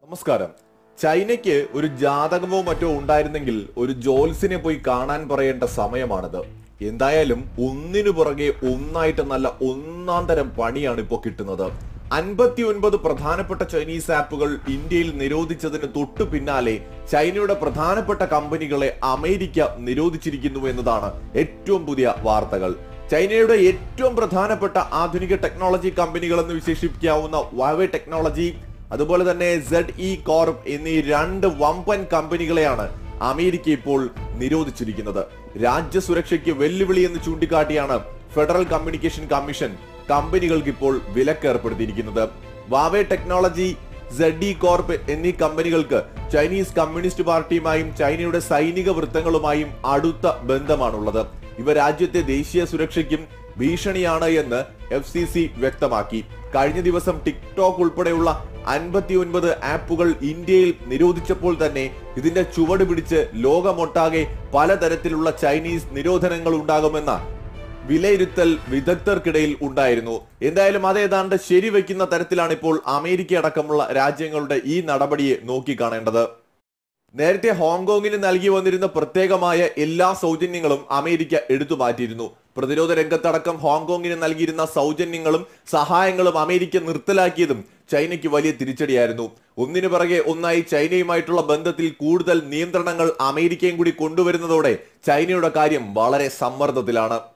നമസ്കാരം ചൈനയ്ക്ക് ഒരു ജാതകമോ മറ്റോ ഉണ്ടായിരുന്നെങ്കിൽ ഒരു ജോൽസിനെ പോയി കാണാൻ പറയേണ്ട സമയമാണിത് എന്തായാലും ഒന്നിനു പുറകെ ഒന്നായിട്ട് നല്ല ഒന്നാം തരം പണിയാണ് ഇപ്പോൾ കിട്ടുന്നത് അൻപത്തി ഒൻപത് പ്രധാനപ്പെട്ട ചൈനീസ് ആപ്പുകൾ ഇന്ത്യയിൽ നിരോധിച്ചതിന് തൊട്ടു പിന്നാലെ ചൈനയുടെ പ്രധാനപ്പെട്ട കമ്പനികളെ അമേരിക്ക നിരോധിച്ചിരിക്കുന്നു എന്നതാണ് ഏറ്റവും പുതിയ വാർത്തകൾ ചൈനയുടെ ഏറ്റവും പ്രധാനപ്പെട്ട ആധുനിക ടെക്നോളജി കമ്പനികൾ എന്ന് വിശേഷിപ്പിക്കാവുന്ന വാവേ ടെക്നോളജി അതുപോലെ തന്നെ സെഡ് ഇ കോർപ്പ് എന്നീ രണ്ട് വമ്പൻ കമ്പനികളെയാണ് അമേരിക്ക ഇപ്പോൾ നിരോധിച്ചിരിക്കുന്നത് രാജ്യസുരക്ഷയ്ക്ക് വെല്ലുവിളി എന്ന് ചൂണ്ടിക്കാട്ടിയാണ് ഫെഡറൽ കമ്മ്യൂണിക്കേഷൻ കമ്മീഷൻ കമ്പനികൾക്ക് ഇപ്പോൾ വിലക്ക് ഏർപ്പെടുത്തിയിരിക്കുന്നത് വാവേ ടെക്നോളജി സെഡ് ഇ കോർപ്പ് എന്നീ കമ്പനികൾക്ക് ചൈനീസ് കമ്മ്യൂണിസ്റ്റ് പാർട്ടിയുമായും ചൈനയുടെ സൈനിക വൃത്തങ്ങളുമായും അടുത്ത ബന്ധമാണുള്ളത് ഇവ രാജ്യത്തെ ദേശീയ സുരക്ഷയ്ക്കും ഭീഷണിയാണ് എന്ന് എഫ് സി സി വ്യക്തമാക്കി കഴിഞ്ഞ ദിവസം ടിക്ടോക്ക് ഉൾപ്പെടെയുള്ള അൻപത്തി ഒൻപത് ആപ്പുകൾ ഇന്ത്യയിൽ നിരോധിച്ചപ്പോൾ തന്നെ ഇതിന്റെ ചുവട് പിടിച്ച് ലോകമൊട്ടാകെ പലതരത്തിലുള്ള ചൈനീസ് നിരോധനങ്ങൾ ഉണ്ടാകുമെന്ന വിലയിരുത്തൽ വിദഗ്ധർക്കിടയിൽ ഉണ്ടായിരുന്നു എന്തായാലും അത് ഏതാണ്ട് ശരിവെക്കുന്ന തരത്തിലാണ് ഇപ്പോൾ അമേരിക്ക അടക്കമുള്ള രാജ്യങ്ങളുടെ ഈ നടപടിയെ നോക്കിക്കാണേണ്ടത് നേരത്തെ ഹോങ്കോങ്ങിന് നൽകി വന്നിരുന്ന പ്രത്യേകമായ എല്ലാ സൗജന്യങ്ങളും അമേരിക്ക എടുത്തു മാറ്റിയിരുന്നു പ്രതിരോധ രംഗത്തടക്കം ഹോങ്കോങ്ങിന് നൽകിയിരുന്ന സൗജന്യങ്ങളും സഹായങ്ങളും അമേരിക്ക നിർത്തലാക്കിയതും ചൈനയ്ക്ക് വലിയ തിരിച്ചടിയായിരുന്നു ഒന്നിനു പിറകെ ഒന്നായി ചൈനയുമായിട്ടുള്ള ബന്ധത്തിൽ കൂടുതൽ നിയന്ത്രണങ്ങൾ അമേരിക്കയും കൂടി കൊണ്ടുവരുന്നതോടെ ചൈനയുടെ കാര്യം വളരെ സമ്മർദ്ദത്തിലാണ്